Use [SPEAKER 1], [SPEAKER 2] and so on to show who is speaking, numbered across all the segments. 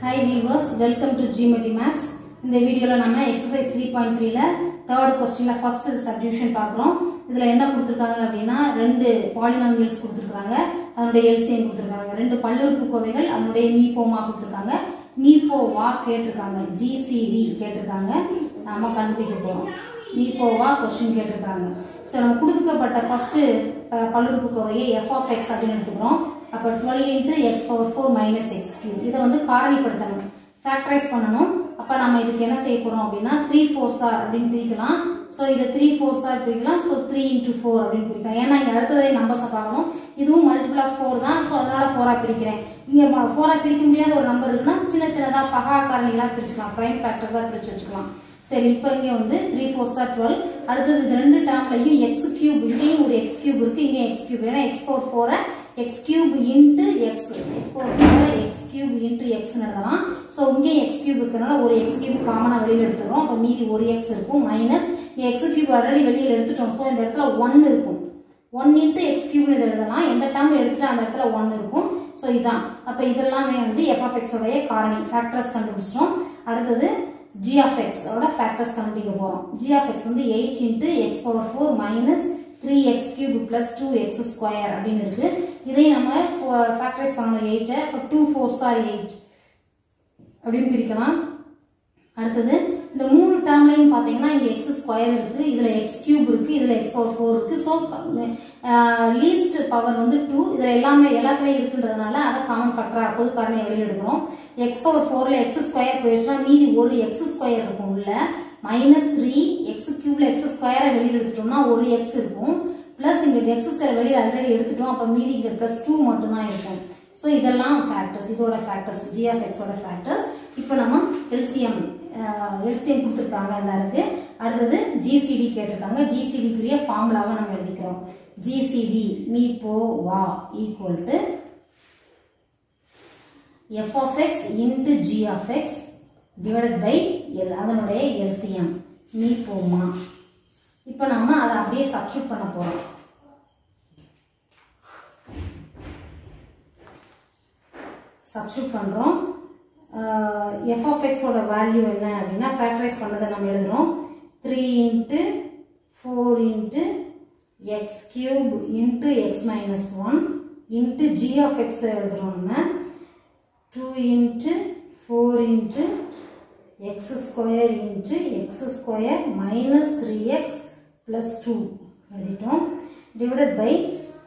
[SPEAKER 1] Hi viewers welcome to ஜிமெதி maths இந்த வீடியோவில் நம்ம எக்ஸசைஸ் த்ரீ பாயிண்ட் த்ரீல தேர்ட் கொஸ்டினில் ஃபர்ஸ்ட் சப்டிவிஷன் பார்க்குறோம் இதில் என்ன கொடுத்துருக்காங்க அப்படின்னா ரெண்டு பாலினாமியல்ஸ் கொடுத்துருக்காங்க அதனுடைய எல்சிஎம் கொடுத்துருக்காங்க ரெண்டு பல்லுறுப்பு கோவைகள் அதனுடைய மீப்போமா கொடுத்துருக்காங்க மீப்போவா கேட்டிருக்காங்க ஜிசிடி கேட்டிருக்காங்க நாம கண்டுபிடிக்க போகிறோம் மீப்போவா கொஸ்டின் கேட்டிருக்காங்க ஸோ நம்ம கொடுக்கப்பட்ட ஃபர்ஸ்ட் பல்லுறுப்பு கோவையை எஃப் ஆஃப் எக்ஸ் அப்படின்னு எடுத்துக்கிறோம் அப்போ twelve into x power four minus x cube இதை வந்து காரணிப்படுத்தணும் ஃபேக்டரைஸ் பண்ணணும் அப்போ நம்ம இதுக்கு என்ன செய்ய போகிறோம் அப்படின்னா த்ரீ ஃபோர் சார் அப்படின்னு பிரிக்கலாம் ஸோ இதை த்ரீ ஃபோர் சார் பிரிக்கலாம் ஸோ த்ரீ இன்ட்டு ஃபோர் அப்படின்னு பிரிக்கலாம் ஏன்னா இங்கே அடுத்ததை நம்பர்ஸை பார்க்கணும் இதுவும் மல்டிபிள் ஆஃப் ஃபோர் தான் ஸோ அதனால ஃபோராக பிரிக்கிறேன் இங்கே ஃபோராக பிரிக்க முடியாத ஒரு நம்பர் இருக்குன்னா சின்ன சின்னதாக பகா காரணிகளாக பிரிச்சுக்கலாம் ப்ரைம் ஃபேக்டர்ஸாக பிரிச்சு வச்சுக்கலாம் சரி இப்போ இங்கே வந்து த்ரீ ஃபோர் சார் டுவெல் அடுத்தது இது ரெண்டு டேர்ம்லையும் எக்ஸ் கியூப் இங்கேயும் ஒரு எக்ஸ் கியூப் இருக்கு இங்கே எக்ஸ் கியூப் ஏன்னா எக்ஸ் பவர் ஃபோரை x cube into x x power ஃபோரை எக்ஸ் கியூப் இன்ட்டு எக்ஸ் எழுதலாம் ஸோ இங்கேயும் எக்ஸ் கியூப் இருக்கிறனால ஒரு எக்ஸ் கியூப் காமனாக வெளியில் எடுத்துக்கிறோம் அப்போ மீதி ஒரு எக்ஸ் இருக்கும் மைனஸ் எக்ஸ் கியூப் ஆல்ரெடி வெளியில் எடுத்துட்டோம் ஸோ இந்த இடத்துல ஒன் இருக்கும் ஒன் இன்ட்டு எக்ஸ் கியூப்னு இதை எழுதலாம் எந்த டேர்ம் எடுத்துட்டு அந்த இடத்துல ஒன் இருக்கும் ஸோ இதான் அப்போ இதெல்லாமே வந்து எஃப் ஆஃப் எக்ஸோடைய காரணி ஃபேக்டர்ஸ் கண்டுபிடிச்சிட்டோம் அடுத்தது g of x ஓட ஃபேக்டர்ஸ் கண்டுபிடிக்க போறோம் g of x வந்து 8 into x power 4 minus 3x cube plus 2x square அப்படின்னு இருக்கு இதை நம்ம ஃபேக்டரைஸ் பண்ணணும் 8 அப்போ 2 4 ஆர் 8 அப்படின்னு பிரிக்கலாம் அடுத்தது இந்த மூணு டேர்ம்லையும் பார்த்தீங்கன்னா இங்கே எக்ஸ் ஸ்கொயர் இருக்கு இதில் எக்ஸ் கியூப் இருக்கு இதில் எக்ஸ் பவர் ஃபோர் இருக்கு ஸோ லீஸ்ட் பவர் வந்து டூ இதில் எல்லாமே எல்லாத்துலேயும் இருக்குன்றதுனால அதை காமன் ஃபேக்டராக பொது காரணியை வெளியில் எடுக்கிறோம் எக்ஸ் பவர் ஃபோரில் எக்ஸ் ஸ்கொயர் போயிடுச்சுன்னா மீதி ஒரு எக்ஸ் ஸ்கொயர் இருக்கும் உள்ள மைனஸ் த்ரீ எக்ஸ் கியூப்ல எக்ஸ் ஸ்கொயரை வெளியில் எடுத்துட்டோம்னா ஒரு எக்ஸ் இருக்கும் ப்ளஸ் இங்கே எக்ஸ் ஸ்கொயர் வெளியில் ஆல்ரெடி எடுத்துட்டோம் அப்போ மீதி இங்கே ப்ளஸ் டூ மட்டும்தான் இருக்கும் ஸோ இதெல்லாம் ஃபேக்டர்ஸ் இதோட ஃபேக்டர்ஸ் ஜி ஆஃப் எக்ஸோட ஃபேக்டர்ஸ் இப்போ நம்ம எல்சிஎம் எல்சிஎம் கொடுத்துருக்காங்க இந்த இருக்கு அடுத்தது ஜிசிடி கேட்டிருக்காங்க ஜிசிடிக்குரிய ஃபார்முலாவை நம்ம எழுதிக்கிறோம் ஜிசிடி மீ போ வா equal to f of x into G of x divided by L அதனுடைய எல்சிஎம் மீ போமா இப்போ நம்ம அதை அப்படியே சப்ஸ்டியூட் பண்ண போகிறோம் சப்ஸ்டியூட் பண்ணுறோம் எஃப் ஆஃப் எக்ஸோட வேல்யூ என்ன அப்படின்னா ஃபேக்டரைஸ் பண்ணதை நம்ம எழுதுகிறோம் three into four into x cube into x minus one into G of x எழுதுகிறோம் நம்ம two into four into x square into x square minus three x plus two எழுதிட்டோம் divided by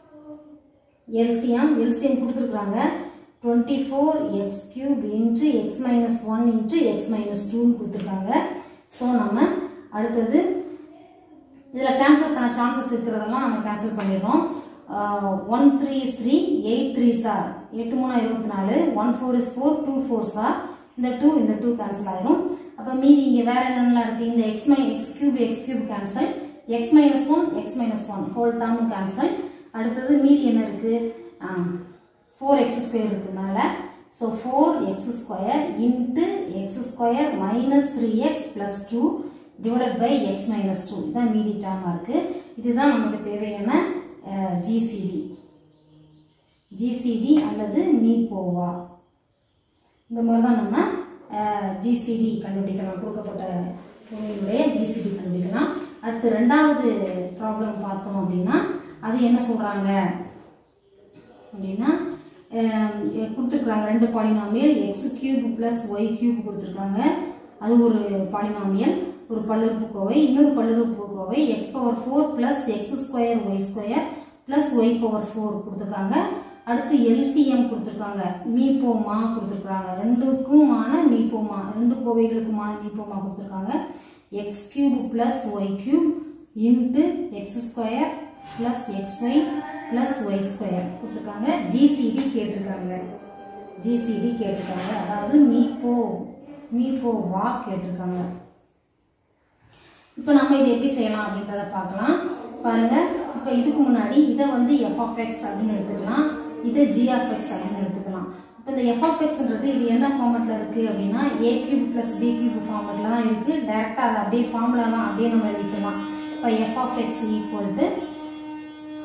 [SPEAKER 1] LCM LCM கொடுத்துருக்குறாங்க twenty four x cube into x minus one into x minus டூன்னு கொடுத்துருக்காங்க so நம்ம அடுத்தது இதில் cancel பண்ண chances இருக்கிறதெல்லாம் நம்ம கேன்சல் பண்ணிடுறோம் one three is three eight three சார் எட்டு மூணா இருபத்தி நாலு one four is four two four சார் இந்த டூ இந்த டூ கேன்சல் ஆயிரும் அப்போ மீதி இங்கே வேற என்னென்னலாம் இருக்குது இந்த எக்ஸ் மை x cube x cube cancel x minus one x minus one whole term cancel அடுத்தது மீதி என்ன இருக்குது ஃபோர் எக்ஸ் ஸ்கொயர் இருக்கு மேலே so four x square into x square minus three x plus two divided by x minus two இதுதான் மீதி டேர்மாக இருக்குது இதுதான் நமக்கு தேவையான ஜிசிடி ஜிசிடி அல்லது மீபோவா இந்த மாதிரி தான் நம்ம ஜிசிடி கண்டுபிடிக்கலாம் கொடுக்கப்பட்ட பொருளினுடைய ஜிசிடி கண்டுபிடிக்கலாம் அடுத்து ரெண்டாவது ப்ராப்ளம் பார்த்தோம் அப்படின்னா அது என்ன சொல்கிறாங்க அப்படின்னா கொடுத்துருக்குறாங்க ரெண்டு polynomial x cube plus y cube கொடுத்துருக்காங்க அது ஒரு பாலினாமியல் ஒரு பல்லுறுப்புக்கோவை இன்னொரு பல்லுறுப்புக்கோவை x power four plus x square y square plus y power four கொடுத்துருக்காங்க அடுத்து எல்சிஎம் கொடுத்துருக்காங்க மீப்போமா கொடுத்துருக்காங்க ரெண்டுக்குமான மீப்போமா ரெண்டு கோவைகளுக்குமான மீப்போமா கொடுத்துருக்காங்க x cube plus y cube into x square plus x y plus y square கொடுத்துருக்காங்க ஜிசிடி கேட்டிருக்காங்க ஜிசிடி கேட்டிருக்காங்க அதாவது மீப்போ மீப்போ வா கேட்டிருக்காங்க இப்போ நம்ம இதை எப்படி செய்யலாம் அப்படின்றத பார்க்கலாம் பாருங்க இப்போ இதுக்கு முன்னாடி இதை வந்து எஃப் ஆஃப் எக்ஸ் அப்படின்னு எடுத்துக்கலாம் இதை ஜி ஆஃப் எக்ஸ் அப்படின்னு எடுத்துக்கலாம் இப்போ இந்த எஃப் ஆஃப் எக்ஸ்ன்றது இது என்ன ஃபார்மெட்டில் இருக்குது அப்படின்னா a cube plus b cube ஃபார்மெட்டில் தான் இருக்குது டேரெக்டாக அதை அப்படியே ஃபார்முலா தான் அப்படியே நம்ம எழுதிக்கலாம் இப்போ f of x equal to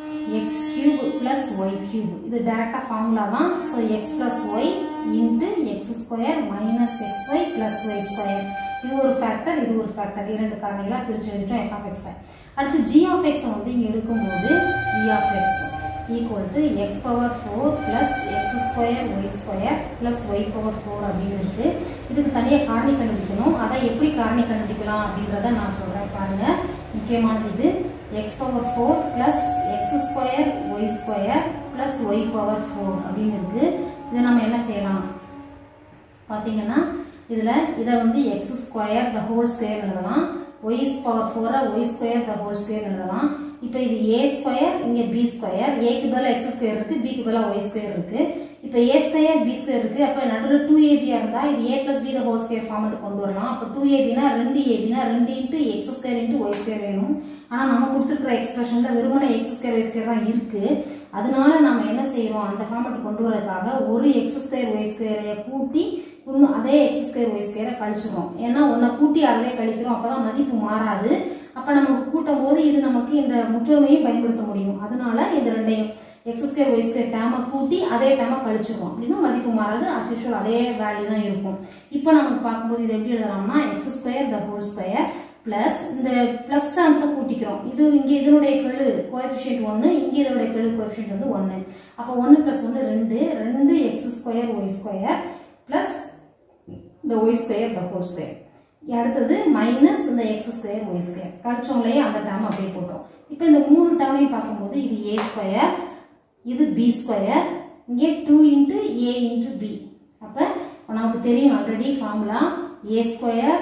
[SPEAKER 1] x cube plus y cube இது டேரக்டா ஃபார்முலா தான் so x plus y into x square minus x y plus y square இது ஒரு ஃபேக்டர் இது ஒரு ஃபேக்டர் இரண்டு காரணிகளாக பிரிச்சு எழுதிட்டோம் எஃப் ஆஃப் எக்ஸ் அடுத்து ஜி ஆஃப் எக்ஸை வந்து இங்கே எடுக்கும்போது G of x equal to x power four plus x square y square plus y power four அப்படின்னு இருக்கு இதுக்கு தனியாக காரணி கண்டுபிடிக்கணும் அதை எப்படி காரணி கண்டுபிடிக்கலாம் அப்படின்றத நான் சொல்கிறேன் பாருங்க முக்கியமானது இது x power four plus x square y square plus y power four அப்படின்னு இருக்கு இதை நம்ம என்ன செய்யலாம் பார்த்தீங்கன்னா இதில் இதை வந்து x square the whole square எழுதலாம் ஒய் பவர் ஃபோரை y square the whole square எழுதலாம் இப்போ இது ஏ ஸ்கொயர் இங்கே பி ஸ்கொயர் ஏக்கு பதிலாக எக்ஸ் ஸ்கொயர் இருக்குது பிக்கு பதிலாக ஒய் ஸ்கொயர் இருக்குது இப்போ ஏ ஸ்கொயர் பி ஸ்கொயர் இருக்குது அப்போ நடுவில் டூ ஏபியாக இருந்தால் இது a plus b the whole square format கொண்டு வரலாம் அப்போ டூ ஏபினா ரெண்டு ஏபினா ரெண்டு into x square into y square வேணும் ஆனால் நம்ம கொடுத்துருக்குற எக்ஸ்பிரஷனில் வெறுமனே எக்ஸ் ஸ்கொயர் ஒய் ஸ்கொயர் தான் இருக்குது அதனால நம்ம என்ன செய்கிறோம் அந்த ஃபார்மெட் கொண்டு வரதுக்காக ஒரு எக்ஸ் ஸ்கொயர் ஒய் ஸ்கொயரை கூட்டி இன்னும் அதே எக்ஸ் ஸ்கொயர் ஒய் ஸ்கொயரை கழிச்சிடும் ஏன்னா ஒன்றை கூட்டி அதுவே கழிக்கிறோம் அப்போ தான் மதிப்பு மாறாது அப்போ நமக்கு கூட்டும் போது இது நமக்கு இந்த முற்றமையும் பயன்படுத்த முடியும் அதனால இந்த ரெண்டையும் எக்ஸ் ஸ்கொயர் ஒய் ஸ்கொயர் டேமை கூட்டி அதே டேமை கழிச்சிடும் அப்படின்னா மதிப்பு மாறாது அஸ் யூஷுவல் அதே வேல்யூ தான் இருக்கும் இப்போ நமக்கு பார்க்கும்போது இது எப்படி எழுதலாம்னா x square the whole square plus இந்த பிளஸ் டேர்ம்ஸை கூட்டிக்கிறோம் இது இங்கே இதனுடைய கெழு கோஎஃபிஷியன்ட் ஒன்று இங்கே இதனுடைய கெழு கோஎஃபிஷியன்ட் வந்து ஒன்று அப்போ ஒன்று ப்ளஸ் ஒன்று ரெண்டு ரெண்டு x square y square plus இந்த y square the whole square அடுத்தது மைனஸ் இந்த எக்ஸ் ஸ்கொயர் ஒய் ஸ்கொயர் கழிச்சோம்லையே அந்த டேர்ம் அப்படியே போட்டோம் இப்போ இந்த மூணு டேர்மையும் பார்க்கும்போது இது ஏ ஸ்கொயர் இது பி ஸ்கொயர் இங்கே two into a into b அப்போ நமக்கு தெரியும் already formula a square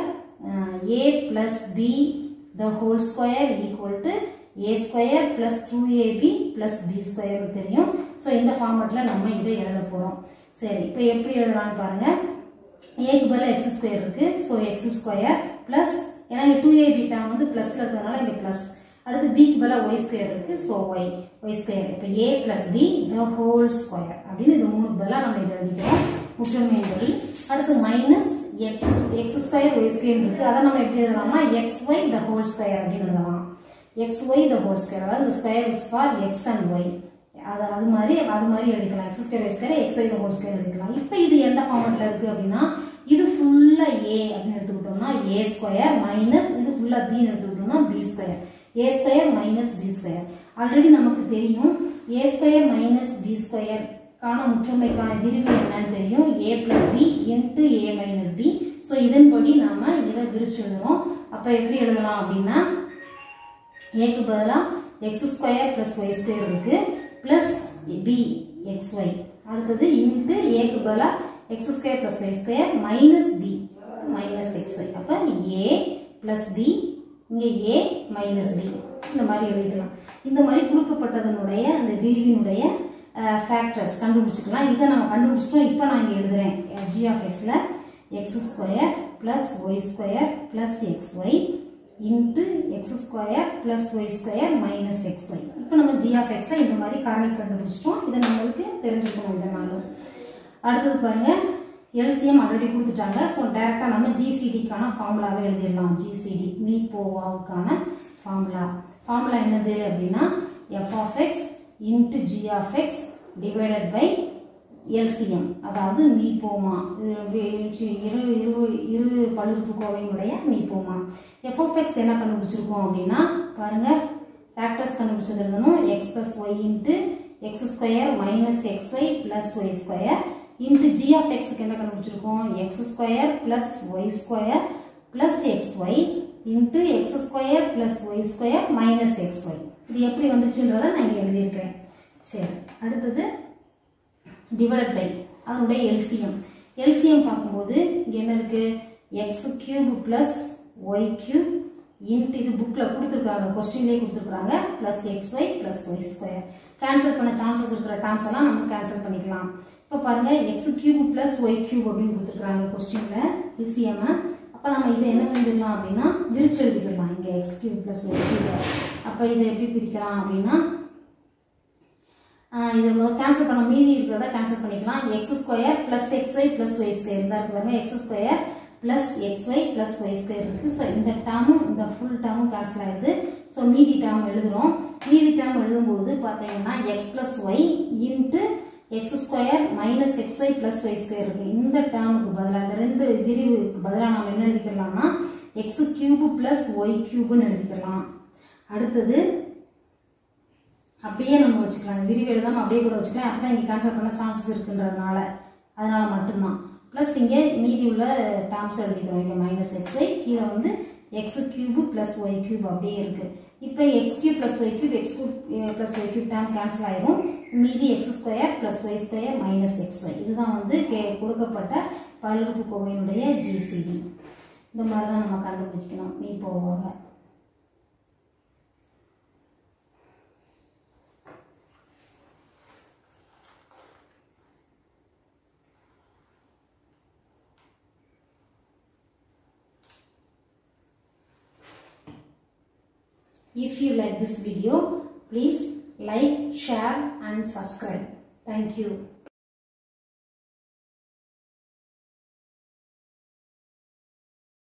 [SPEAKER 1] a plus b the whole square equal to a square plus two a b plus b square தெரியும் ஸோ இந்த ஃபார்மெட்டில் நம்ம இதை எழுத போகிறோம் சரி இப்போ எப்படி எழுதலாம்னு பாருங்கள் ஏக்கு பதிலாக எக்ஸ் ஸ்கொயர் இருக்கு ஸோ எக்ஸ் ஸ்கொயர் பிளஸ் ஏன்னா இங்கே டூ ஏ பீட்டா வந்து பிளஸ்ல இருக்கிறதுனால இங்கே பிளஸ் அடுத்து பிக்கு பதிலாக ஒய் ஸ்கொயர் இருக்கு ஸோ ஒய் ஒய் ஸ்கொயர் இப்போ a plus b the whole square அப்படின்னு இது மூணு பதிலாக நம்ம இதை எழுதிக்கிறோம் முற்றுமையின்படி அடுத்து minus x x square y square இருக்கு அதை நம்ம எப்படி எழுதலாம்னா x y the whole square அப்படின்னு எழுதலாம் x y the whole square அதாவது இந்த square is for x and y அது அது மாதிரி அது மாதிரி எழுதிக்கலாம் x square y square x Y whole square எழுதிக்கலாம் இப்போ இது எந்த ஃபார்மெட்டில் இருக்குது அப்படின்னா இது ஃபுல்லாக ஏ அப்படின்னு எடுத்துக்கிட்டோம்னா ஏ ஸ்கொயர் மைனஸ் இது ஃபுல்லாக பின்னு எடுத்துக்கிட்டோம்னா b square a square minus b square already நமக்கு தெரியும் a square minus b square கான முற்றுமைக்கான விரிவு என்னன்னு தெரியும் a plus b into a minus b so இதன்படி நாம இதை விரிச்சு எழுதுறோம் அப்போ எப்படி எழுதலாம் அப்படின்னா ஏக்கு பதிலாக x square plus y square இருக்கு பிளஸ் பி எக்ஸ் ஒய் அடுத்தது இன்ட்டு ஏக்கு பதிலாக x square plus y square minus b minus x y அப்போ ஏ பிளஸ் பி இங்கே ஏ மைனஸ் பி இந்த மாதிரி எழுதிக்கலாம் இந்த மாதிரி கொடுக்கப்பட்டதனுடைய அந்த விரிவினுடைய ஃபேக்டர்ஸ் கண்டுபிடிச்சிக்கலாம் இதை நம்ம கண்டுபிடிச்சிட்டோம் இப்போ நான் இங்கே எழுதுறேன் ஜி ஆஃப் எக்ஸில் x square plus y square plus x y into x square plus y square minus x y இப்போ நம்ம ஜி ஆஃப் எக்ஸை இந்த மாதிரி காரணி கண்டுபிடிச்சிட்டோம் இதை நம்மளுக்கு தெரிஞ்சுக்கணும் இந்த நாளும் அடுத்தது பாருங்க எல்சிஎம் ஆல்ரெடி கொடுத்துட்டாங்க ஸோ டைரெக்டாக நம்ம ஜிசிடிக்கான ஃபார்முலாவை எழுதிடலாம் ஜிசிடி மீ போவாவுக்கான ஃபார்முலா ஃபார்முலா என்னது அப்படின்னா f of x into G of x divided by LCM அதாவது மீபோமா இரு இரு இரு பல்லுறுப்புக்கோவையினுடைய மீபோமா எஃப்எஃப்எக்ஸ் என்ன கண்டுபிடிச்சிருக்கோம் அப்படின்னா பாருங்க ஃபேக்டர்ஸ் கண்டுபிடிச்சது எழுதணும் x plus y into x square minus x y plus y square into G of எக்ஸுக்கு என்ன கண்டுபிடிச்சிருக்கோம் x square plus y square plus x y into x square plus y square minus x y இது எப்படி வந்துச்சுன்றதை நான் இங்கே எழுதியிருக்கிறேன் சரி அடுத்தது டிவைட் பை அதனுடைய எல்சிஎம் எல்சிஎம் பார்க்கும்போது இங்கே என்ன இருக்கு x cube plus y cube into இது புக்கில் கொடுத்துருக்காங்க கொஸ்டின்லேயே கொடுத்துருக்காங்க plus x y plus y square cancel பண்ண சான்சஸ் இருக்கிற டேர்ம்ஸ் எல்லாம் நம்ம கேன்சல் பண்ணிக்கலாம் இப்போ பாருங்க x cube plus y cube அப்படின்னு கொடுத்துருக்காங்க கொஸ்டினில் எல்சிஎம் அப்போ நம்ம இதை என்ன செஞ்சிடலாம் அப்படின்னா விரிச்சு எழுதிக்கலாம் இங்கே x cube plus y cube அப்போ இதை எப்படி பிரிக்கலாம் அப்படின்னா இதை முதல் கேன்சல் பண்ண மீதி இருக்கிறத கேன்சல் பண்ணிக்கலாம் x square plus x y plus y square தான் இருக்கு பாருங்க x square plus x y plus y square இருக்கு ஸோ இந்த டேர்மும் இந்த ஃபுல் டேர்மும் கேன்சல் ஆயிடுது ஸோ மீதி டேர்ம் எழுதுறோம் மீதி டேர்ம் எழுதும்போது பார்த்தீங்கன்னா x plus y into x square minus x y plus y square இருக்கு இந்த டேர்முக்கு பதிலாக இந்த ரெண்டு விரிவுக்கு பதிலாக நம்ம என்ன எழுதிக்கலாம்னா எக்ஸ் கியூபு பிளஸ் ஒய் கியூபுன்னு எழுதிக்கலாம் அடுத்தது அப்படியே நம்ம வச்சுக்கலாம் இந்த விரிவு எழுதாமல் அப்படியே கூட வச்சுக்கலாம் அப்போ தான் இங்கே கேன்சல் பண்ண சான்சஸ் இருக்குன்றதுனால அதனால மட்டும்தான் ப்ளஸ் இங்கே மீதி உள்ள டேர்ம்ஸ் எழுதிக்கிறோம் இங்கே மைனஸ் எக்ஸ் ஒய் கீழே வந்து x cube plus y cube அப்படியே இருக்கு இப்போ x cube plus y cube x cube plus y cube term cancel ஆயிரும் மீதி x square plus y square minus x y இதுதான் வந்து கே கொடுக்கப்பட்ட பல்லுறுப்புக்கோவையினுடைய ஜிசிடி இந்த மாதிரி தான் நம்ம கண்டுபிடிக்கணும் நீ போவாங்க If you like this video, please like, share and subscribe. Thank you.